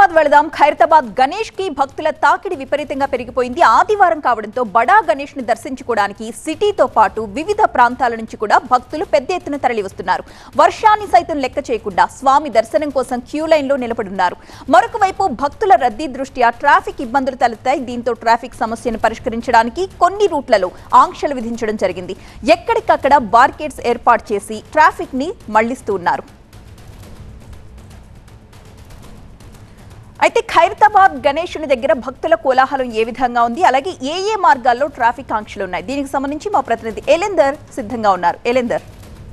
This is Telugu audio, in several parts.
ఖైరతాబాద్ వెళదాం ఖైరతాబాద్ గణేష్ కి భక్తుల తాకిడి విపరీతంగా పెరిగిపోయింది ఆదివారం కావడంతో బడా గణేష్ ని దర్శించుకోవడానికి సిటీతో పాటు వివిధ ప్రాంతాల నుంచి కూడా భక్తులు పెద్ద ఎత్తున తరలి వస్తున్నారు వర్షాన్ని సైతం లెక్క చేయకుండా స్వామి దర్శనం కోసం క్యూ లైన్ లో నిలబడున్నారు మరొక వైపు భక్తుల రద్దీ దృష్ట్యా ట్రాఫిక్ ఇబ్బందులు తలెత్తాయి దీంతో ట్రాఫిక్ సమస్యను పరిష్కరించడానికి కొన్ని రూట్లలో ఆంక్షలు విధించడం జరిగింది ఎక్కడికక్కడ బార్కెట్స్ ఏర్పాటు చేసి ట్రాఫిక్ ని మళ్లిస్తూ ఉన్నారు అయితే ఖైరతాబాద్ గణేశుని దగ్గర భక్తుల కోలాహలం ఏ విధంగా ఉంది అలాగే ఏ ఏ మార్గాల్లో ట్రాఫిక్ ఆంక్షలు ఉన్నాయి దీనికి సంబంధించి మా ప్రతినిధి ఎలెందర్ సిద్ధంగా ఉన్నారు ఎలెందర్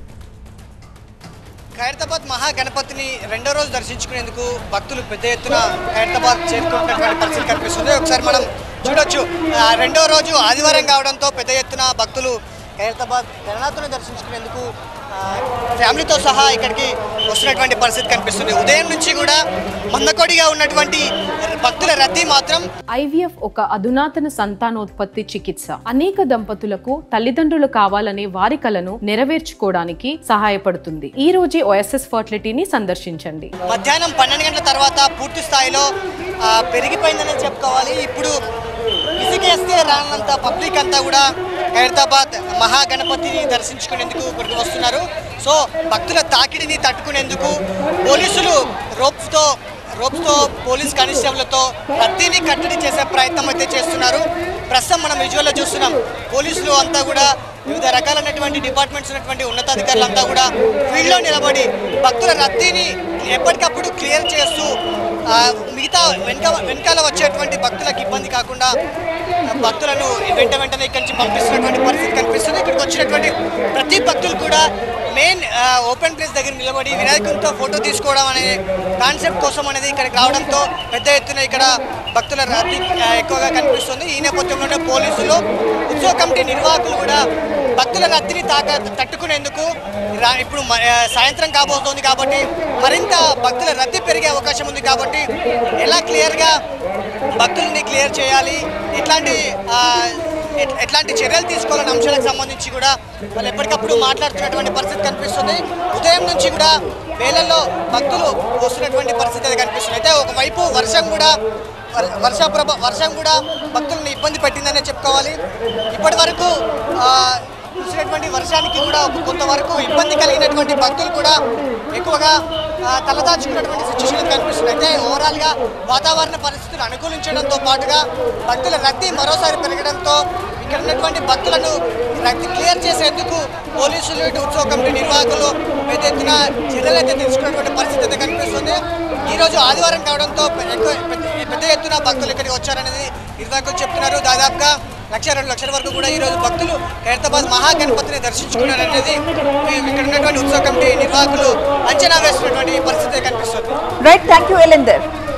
ఖైరతాబాద్ మహాగణపతిని రెండో రోజు దర్శించుకునేందుకు భక్తులు పెద్ద ఎత్తున ఖైరతాబాద్ చేరుకుంటున్నటువంటి పరిస్థితి కనిపిస్తుంది ఒకసారి మనం చూడొచ్చు ఆ, రెండో రోజు ఆదివారం కావడంతో పెద్ద ఎత్తున భక్తులు ఖైరతాబాద్ గణనాథుని దర్శించుకునేందుకు ఆ, ఫ్యామిలీతో సహా ఇక్కడికి వస్తున్నటువంటి పరిస్థితి కనిపిస్తుంది ఉదయం నుంచి కూడా మందకొడిగా ఉన్నటువంటి భక్తుల రద్దీ మాత్రం ఐవీఎఫ్ ఒక అధునాతన సంతానోత్పత్తి చికిత్స అనేక దంపతులకు తల్లిదండ్రులు కావాలనే వారి కలను నెరవేర్చుకోవడానికి సహాయపడుతుంది ఈ రోజే ఓఎస్ఎస్ ఫర్టిలిటీని సందర్శించండి మధ్యాహ్నం పన్నెండు గంటల తర్వాత పూర్తి స్థాయిలో ఆ, పెరిగిపోయిందని చెప్పుకోవాలి ఇప్పుడు ఇసుకేస్తే రానంత పబ్లిక్ అంతా కూడా ఖైరతాబాద్ మహాగణపతిని దర్శించుకునేందుకు ఇక్కడికి వస్తున్నారు సో భక్తుల తాకిడిని తట్టుకునేందుకు పోలీసులు రోప్స్తో రోప్స్తో పోలీస్ కానిస్టేబుల్తో రద్దీని కట్టడి చేసే ప్రయత్నం అయితే చేస్తున్నారు ప్రస్తుతం మనం విజువల్లో చూస్తున్నాం పోలీసులు అంతా కూడా వివిధ రకాలైనటువంటి డిపార్ట్మెంట్స్ ఉన్నటువంటి ఉన్నతాధికారులంతా కూడా ఫీల్డ్లో నిలబడి భక్తుల రద్దీని ఎప్పటికప్పుడు క్లియర్ చేస్తూ ఆ, మిగతా వెనక వెనకాల వచ్చేటువంటి భక్తులకు ఇబ్బంది కాకుండా ఆ, భక్తులను వెంట వెంటనే ఇక్కడి నుంచి పంపిస్తున్నటువంటి పరిస్థితి కనిపిస్తుంది ఇక్కడికి వచ్చినటువంటి ప్రతి భక్తులు కూడా మెయిన్ ఓపెన్ ప్లేస్ దగ్గర నిలబడి వినాయకునితో ఫోటో తీసుకోవడం అనే కాన్సెప్ట్ కోసం అనేది ఇక్కడికి రావడంతో పెద్ద ఎత్తున ఇక్కడ భక్తుల రద్దీ ఆ, ఎక్కువగా కనిపిస్తుంది ఈ నేపథ్యంలోనే పోలీసులు ఉత్సవ కమిటీ నిర్వాహకులు కూడా భక్తుల రద్దీని తాక తట్టుకునేందుకు రా- ఇప్పుడు మ- ఆ, సాయంత్రం కాబోతోంది కాబట్టి మరింత భక్తుల రద్దీ పెరిగే అవకాశం ఉంది కాబట్టి ఎలా క్లియర్గా భక్తుల్ని క్లియర్ చేయాలి ఎట్లాంటి ఆ, ఎట్- ఎట్లాంటి చర్యలు తీసుకోవాలనే అంశాలకు సంబంధించి కూడా వాళ్ళు ఎప్పటికప్పుడు మాట్లాడుతున్నటువంటి పరిస్థితి కనిపిస్తుంది ఉదయం నుంచి కూడా వేలల్లో భక్తులు వస్తున్నటువంటి పరిస్థితి అయితే కనిపిస్తుంది అయితే ఒకవైపు వర్షం కూడా వర్- వర్ష ప్రభ వర్షం కూడా భక్తులను ఇబ్బంది పెట్టిందనే చెప్పుకోవాలి ఇప్పటి వరకు ఆ, కురిసినటువంటి వర్షానికి కూడా ఒక కొంతవరకు ఇబ్బంది కలిగినటువంటి భక్తులు కూడా ఎక్కువగా ఆ, తలదాచుకున్నటువంటి సిచ్యువేషన్ కనిపిస్తుంది అయితే ఓవరాల్గా వాతావరణ పరిస్థితులు అనుకూలించడంతో పాటుగా భక్తుల రద్దీ మరోసారి పెరగడంతో ఇక్కడ ఉన్నటువంటి భక్తులను రద్దీ క్లియర్ చేసేందుకు పోలీసులు ఇటు ఉత్సవ కమిటీ నిర్వాహకులు పెద్ద ఎత్తున చర్యలు అయితే తీసుకున్నటువంటి పరిస్థితి అయితే కనిపిస్తుంది ఈ రోజు ఆదివారం కావడంతో పె- ఎక్కువ పెద్ద పెద్ద ఎత్తున భక్తులు ఇక్కడికి వచ్చారనేది నిర్వాహకులు చెప్తున్నారు దాదాపుగా లక్ష రెండు లక్షల వరకు కూడా ఈ రోజు భక్తులు ఖైరతాబాద్ మహాగణపతిని దర్శించుకున్నారనేది ఈ- ఇక్కడ ఉన్నటువంటి ఉత్సవ కమిటీ నిర్వాహకులు అంచనా వేస్తున్నటువంటి పరిస్థితి కనిపిస్తుంది రైట్ థ్యాంక్ యూ ఎలెందర్